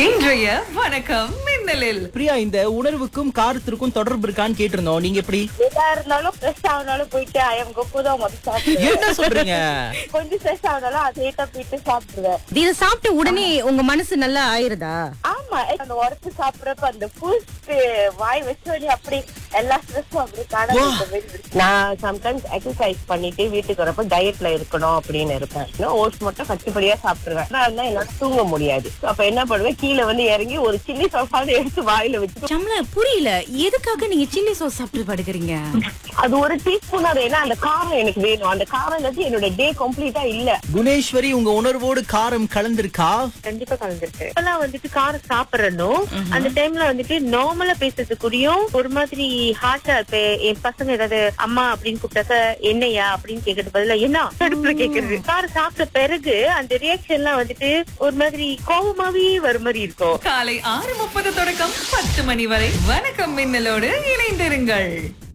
இன்றைய வணக்கம் மின்னலில் பிரியா இந்த உணர்வுக்கும் காரத்திற்கும் தொடர்பு இருக்கான்னு கேட்டிருந்தோம் நீங்க எப்படி எதா இருந்தாலும் ஃப்ரெஷ் ஆனாலும் போயிட்டு ஐயம் கொப்பு தான் முதல் சாப்பிடுவேன் என்ன சொல்றீங்க கொஞ்சம் ஃப்ரெஷ் ஆனாலும் அதேட்டா போயிட்டு சாப்பிடுவேன் இத சாப்பிட்ட உடனே உங்க மனசு நல்லா ஆயிருதா ஆமா அந்த உரத்து சாப்பிடுறப்ப அந்த பூஸ்ட் வாய் வச்சோடனே அப்படி எல்லா ஸ்ட்ரெஸ்ஸும் அப்படி காண நான் சம்டைம்ஸ் எக்ஸசைஸ் பண்ணிட்டு வீட்டுக்கு வரப்ப டயட்ல இருக்கணும் அப்படின்னு இருப்பேன் ஓட்ஸ் மட்டும் கட்டுப்படியா சாப்பிடுவேன் நான் இருந்தா என்னால தூங்க முடியாது So, அப்ப என்ன பண்ணுவேன் கீழே வந்து இறங்கி ஒரு சில்லி சாப்பாடு எடுத்து வாயில வச்சு சம்ல புரியல எதுக்காக நீங்க சில்லி சாஸ் சாப்பிட்டு படுக்கிறீங்க அது ஒரு டீஸ்பூன் அது ஏன்னா அந்த காரம் எனக்கு வேணும் அந்த காரம் இல்லாட்டி என்னோட டே கம்ப்ளீட்டா இல்ல குணேஸ்வரி உங்க உணர்வோடு காரம் கலந்திருக்கா கண்டிப்பா கலந்துருக்கு இப்பெல்லாம் வந்துட்டு காரம் சாப்பிடணும் அந்த டைம்ல வந்துட்டு நார்மலா பேசுறதுக்குடியும் ஒரு மாதிரி ஹார்ஷா இப்ப என் பசங்க ஏதாவது அம்மா அப்படின்னு கூப்பிட்டாக்க என்னையா அப்படின்னு கேக்குறது பதிலா என்ன தடுப்புல கேக்குறது காரம் சாப்பிட்ட பிறகு அந்த ரியாக்ஷன் எல்லாம் வந்துட்டு ஒரு மாதிரி கோபமாவே வர மாதிரி இருக்கும் காலை ஆறு முப்பது தொடக்கம் பத்து மணி வரை வணக்கம் மின்னலோடு இணைந்திருங்கள்